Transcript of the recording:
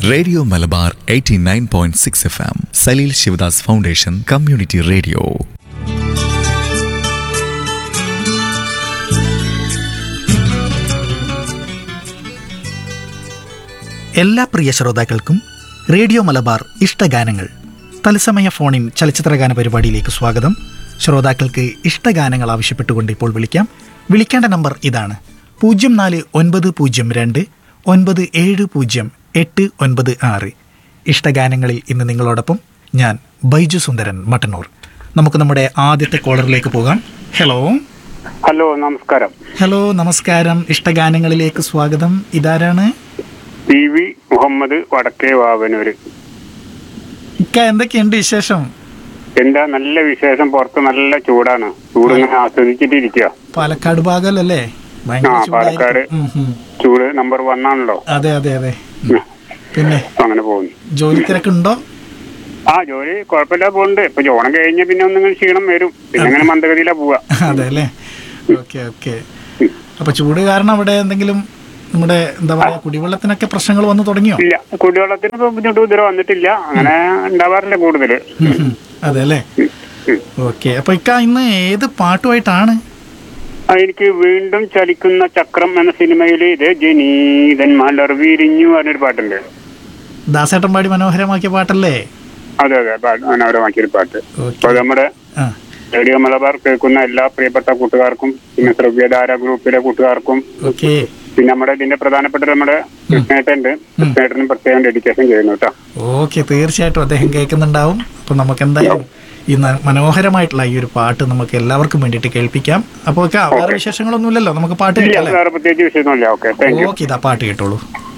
Radio Malabar 89.6 F M Saleel Shivadas foundation community radio എല്ലാ പ്രിയ ശ്രോതാക്കൾക്കും റേഡിയോ മലബാർ ഇഷ്ടഗാനങ്ങൾ തത്സമയ ഫോണിൻ ചലച്ചിത്രഗാന പരിപാടിയിലേക്ക് സ്വാഗതം ശ്രോതാക്കൾക്ക് ഇഷ്ടഗാനങ്ങൾ ആവശ്യപ്പെട്ടുകൊണ്ട് ഇപ്പോൾ വിളിക്കാം വിളിക്കേണ്ട നമ്പർ ഇതാണ് പൂജ്യം നാല് ഒൻപത് പൂജ്യം രണ്ട് ഒൻപത് ഏഴ് പൂജ്യം എട്ട് ഒൻപത് ആറ് ഇഷ്ടഗാനങ്ങളിൽ ഇന്ന് നിങ്ങളോടൊപ്പം ഞാൻ ബൈജു സുന്ദരൻ മട്ടന്നൂർ നമുക്ക് നമ്മുടെ ആദ്യത്തെ കോളറിലേക്ക് പോകാം ഹലോ ഹലോ നമസ്കാരം ഹലോ നമസ്കാരം ഇഷ്ടഗാനങ്ങളിലേക്ക് സ്വാഗതം ഇതാരാണ് പി വി മുഹമ്മദ് വടക്കേ വാവനൂര് ഇക്ക എന്തൊക്കെയുണ്ട് വിശേഷം എന്താ നല്ല വിശേഷം പുറത്ത് നല്ല ചൂടാണ് ചൂട് ഇങ്ങനെ ആസ്വദിച്ചിട്ടിരിക്കുക പാലക്കാട് ഭാഗമല്ലേ ഭയങ്കര ആ, ചൂടായിരിക്കും. പാലക്കാട്. ഉം, ഉം. ചൂട് നമ്പർ വൺ ആണല്ലോ അതെ അതെ അതെ ഉം. പിന്നെ അങ്ങനെ പോകുന്നു ജോലി തിരക്കുണ്ടോ ആ ജോലി കുഴപ്പമില്ല പോകുന്നുണ്ട് ഇപ്പൊ ഓണം കഴിഞ്ഞ പിന്നെ ഒന്നിങ്ങനെ ക്ഷീണം വരും പിന്നെ അങ്ങനെ മന്ദഗതിയിലാ പോവാ അതെ അല്ലേ ഓക്കെ ഓക്കെ അപ്പൊ ചൂട് കാരണം അവിടെ എന്തെങ്കിലും നമ്മുടെ എന്താ പറയാ കുടിവെള്ളത്തിനൊക്കെ പ്രശ്നങ്ങൾ വന്നു തുടങ്ങിയോ ഇല്ല കുടിവെള്ളത്തിന് ഇപ്പൊ ബുദ്ധിമുട്ട് ഇതുവരെ വന്നിട്ടില്ല അങ്ങനെ ഉണ്ടാവാറില്ല കൂടുതല് ഉം, ഉം. അതെ അല്ലേ ഓക്കെ അപ്പൊ ഇക്ക ഇന്ന് ഏത് പാട്ടുമായിട്ടാണ് ആ, എനിക്ക് വീണ്ടും ചലിക്കുന്ന ചക്രം എന്ന സിനിമയിൽ ഇത് ജനീതൻ മലർ വിരിഞ്ഞു പറഞ്ഞൊരു പാട്ടുണ്ട് ദാസേട്ടൻ പാടി മനോഹരമാക്കിയ പാട്ടല്ലേ അതെ അതെ പാട്ട് മനോഹരമാക്കിയൊരു പാട്ട് ഓക്കെ അപ്പൊ നമ്മുടെ ആ റേഡിയോ മലബാർ കേൾക്കുന്ന എല്ലാ പ്രിയപ്പെട്ട കൂട്ടുകാർക്കും പിന്നെ ശ്രവ്യധാര ഗ്രൂപ്പിലെ കൂട്ടുകാർക്കും ഓക്കെ പിന്നെ നമ്മുടെ ഇതിന്റെ പ്രധാനപ്പെട്ട നമ്മുടെ കൃഷ്ണേട്ടുണ്ട് കൃഷ്ണേട്ടനും പ്രത്യേകം ഡെഡിക്കേഷൻ ചെയ്യുന്നു കേട്ടോ ഓക്കെ തീർച്ചയായിട്ടും അദ്ദേഹം കേൾക്കുന്നുണ്ടാവും അപ്പൊ നമുക്ക് എന്തായാലും ഈ ന- മനോഹരമായിട്ടുള്ള ഈ ഒരു പാട്ട് നമുക്ക് എല്ലാവർക്കും വേണ്ടിയിട്ട് കേൾപ്പിക്കാം അപ്പോൾ വേറെ വിശേഷങ്ങളൊന്നുമില്ലല്ലോ നമുക്ക് പാട്ട് ഇല്ല കേൾക്കാം വേറെ പ്രത്യേകിച്ച് വിഷയമൊന്നുമില്ല ഓക്കെ താങ്ക് യു ഓക്കെ ഇതാ പാട്ട് കേട്ടോളൂ